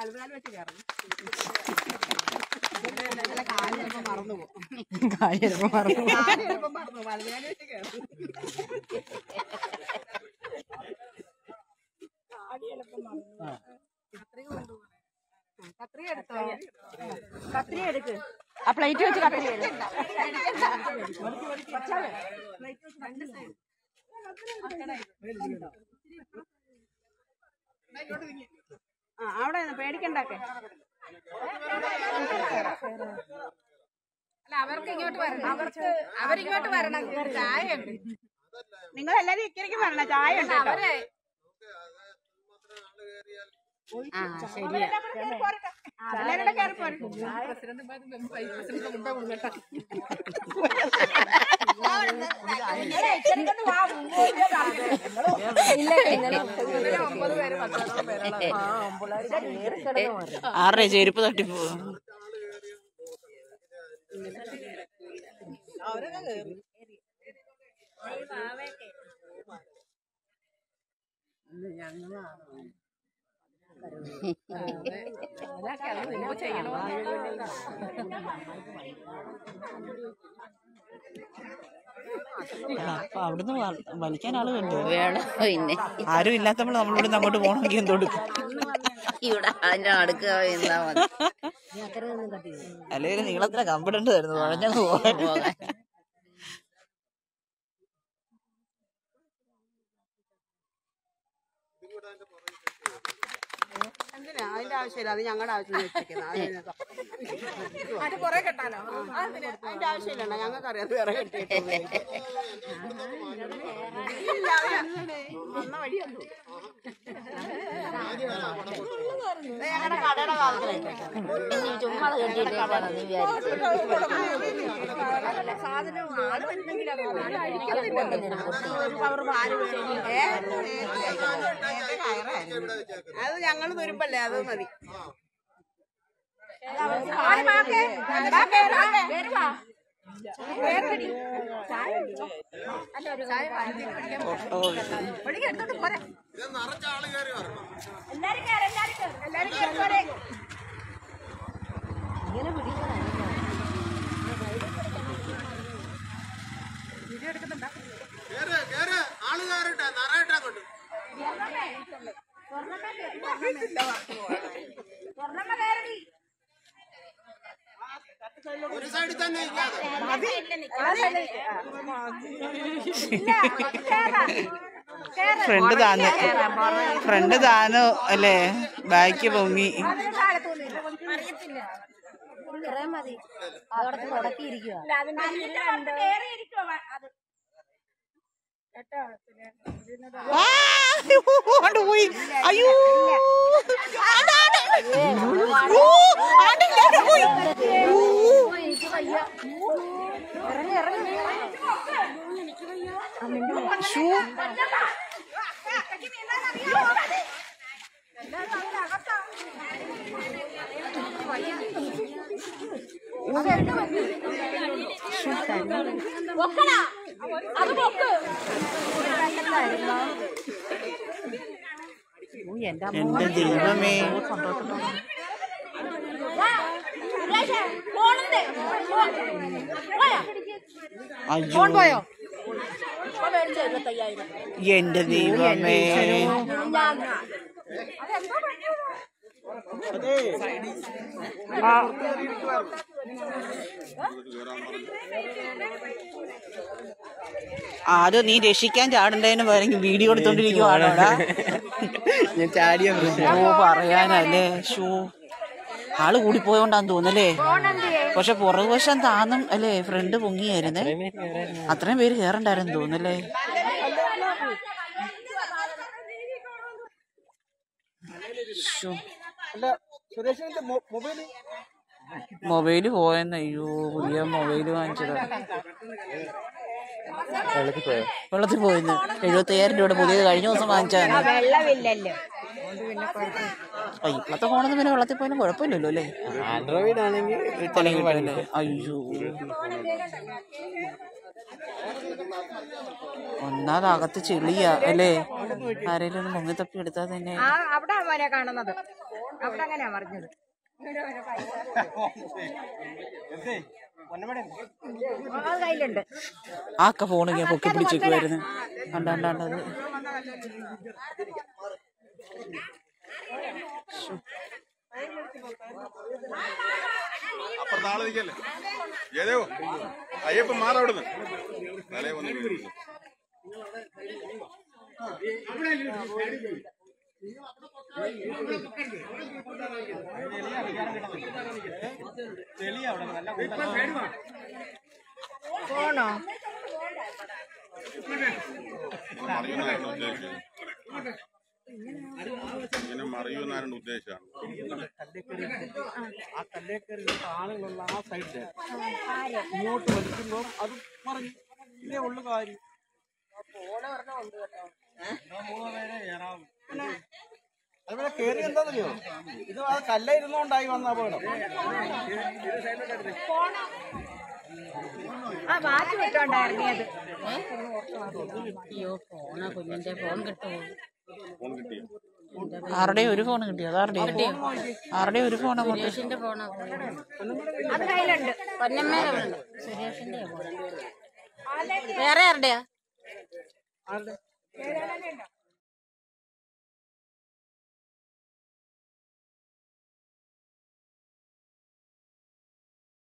വലതുകാലം വെച്ച് കയറും കാല് ചിലപ്പോൾ മറന്നു പോകും കാര്യം ചിലപ്പോ മറന്നു കാല് ചിലപ്പോൾ മറന്നു പോകും വലതുകാലം വെച്ച് കയറും കത്രിക എടുത്തോ കത്രിക എടുക്ക് ആ പ്ലേറ്റ് വെച്ച് കട്ടിൽ ആ അവിടെ നിന്ന് പേടിക്കണ്ടാക്കെ അല്ല അവർക്ക് ഇങ്ങോട്ട് വരണം അവർക്ക് അവരിങ്ങോട്ട് വരണം ചായ ഉണ്ട് നിങ്ങൾ എല്ലാരും ഇക്കരയ്ക്ക് വരണം ചായ ഉണ്ട് കേട്ടോ. അവരെ ആ ശരിയാ ആ, എല്ലാവരും കൂടെ കയറി പോരെ. ആരുടെ ചെരുപ്പ് തട്ടിപ്പോ അപ്പൊ അവിടുന്ന് വ- വലിക്കാൻ ആള് കണ്ടു വേണം പിന്നെ ആരും ഇല്ലാത്തപ്പോൾ നമ്മളിവിടെ അങ്ങോട്ട് പോകണമെങ്കിൽ എന്തെടുക്കും ഇവിടെ അതിന്റെ അടുക്ക എന്നാ മതി അല്ലെങ്കിൽ നീളത്തിലെ കമ്പിടേണ്ടി വരുന്നു കുഴഞ്ഞങ്ങ് പോകാൻ പോകാൻ എന്തിനാ അതിന്റെ ആവശ്യമില്ല അത് ഞങ്ങളുടെ ആവശ്യം വെച്ചിരിക്കുന്നത് അത് കുറെ കെട്ടാനോ അതിന്റെ ആവശ്യമില്ല ഞങ്ങൾക്ക് അറിയാം വേറെ കെട്ടിയിട്ടൊന്നും ഇല്ല, അത് ഞങ്ങളുടെ വന്ന വഴിയല്ലോ ഇത് ഞങ്ങളുടെ കടയുടെ ഭാഗത്തിലേക്ക് ചുമ്മാ കെട്ടിയിട്ടേക്കാണ് നീ വിചാരിച്ചത് പവർ പാല് വേണം. ഏ? നേരത്തെ കയറായിരുന്നു. അത് ഞങ്ങൾ തുരുമ്പല്ലേ അത് മതി ഫ്രണ്ട് താന്ന് ഫ്രണ്ട് താന്ന് അല്ലേ ബാക്ക് പൊങ്ങി ആ, അങ്ങോട്ട് പോയി അയ്യോ അതാണ്. ഓ, ആണ്ടില്ല, അവിടെ പോയി. ശ്ശോ. എന്റെ ദൈവമേ അയ്യോ എന്റെ ദൈവമേ ആ. അത് നീ രക്ഷിക്കാൻ ചാടണ്ടതിന് പകരം വീഡിയോ എടുത്തോണ്ടിരിക്കുവാണോടാ ഞാൻ ചാടിയ ഓ പറയാനല്ലേ ഷൂ ആള് കൂടിപ്പോയോണ്ടാന്ന് തോന്നല്ലേ പക്ഷെ പുറകുവശം താന്നും അല്ലേ ഫ്രണ്ട് പൊങ്ങിയായിരുന്നേ അത്രയും പേര് കേറണ്ടായിരുന്നു തോന്നല്ലേ ശ്ശോ. സുരേഷിന്റെ മൊബൈൽ മൊബൈല് പോയെന്ന് അയ്യോ പുതിയ മൊബൈല് വാങ്ങിച്ചത് വെള്ളത്തിൽ പോയെന്ന് എഴുപത്തി അയ്യായിരം രൂപയുടെ പുതിയത് കഴിഞ്ഞ ദിവസം വാങ്ങിച്ചാണ് വെള്ളമില്ലല്ലോ ഇപ്പോഴത്തെ ഫോണൊന്നും പിന്നെ വെള്ളത്തിൽ പോയാലും കുഴപ്പമില്ലല്ലോ അല്ലേ ആൻഡ്രോയിഡ് ആണെങ്കിൽ പണി കിട്ടുമല്ലേ അയ്യോ ഒന്നാമത് അകത്ത് ചെളിയാ അല്ലേ ആരെങ്കിലും ഒന്ന് മുങ്ങി തപ്പി എടുത്താൽ തന്നെ ആ അവിടെ വരെ കാണുന്നത് അവിടെ അങ്ങനെയാ പറഞ്ഞത് അത് കയ്യിലുണ്ട് ആക്ക ഫോൺ ഇങ്ങനെ പൊക്കി പിടിച്ചേക്കുമായിരുന്നു കണ്ടാണ്ടത് അപ്പുറത്ത് ആള് നിൽക്കല്ലേ ഏതോ അയ്യപ്പൻ മാറ അവിടുന്ന് തലേ വന്ന് വീഴുന്നു. പോണോ മറിയുന്നായിരുന്നു ഉദ്ദേശിച്ചത് ഇങ്ങനെ മറിയുന്നായിരുന്നു ഉദ്ദേശിച്ചാണ് ആ കല്ലേക്കറി ആളുകളുള്ള ആ സൈഡില് ഇങ്ങോട്ട് വലിക്കുമ്പോ അത് മറിഞ്ഞു ഇതേ ഉള്ളു കാര്യം അതുപോലെ കേറി എന്താന്നറിയോ ഇത് ആ കല്ലായിരുന്നോണ്ടായി വന്ന അപകടം ആ മാറ്റി വിട്ടോണ്ടായിരുന്നത് അയ്യോ ഫോണ് കുഞ്ഞിന്റെ ഫോൺ കിട്ടുമോ ഫോൺ കിട്ടിയ ആരുടെ ഒരു ഫോൺ കിട്ടിയോ അതാരുടെ ആരുടെ ഒരു ഫോൺ അങ്ങോട്ട് സുരേഷിന്റെ ഫോണാ അത് കയ്യിലുണ്ട് പൊന്നമ്മേടെ ഉണ്ട് സുരേഷിന്റെ ഫോൺ വേറെ ആരുടെയാ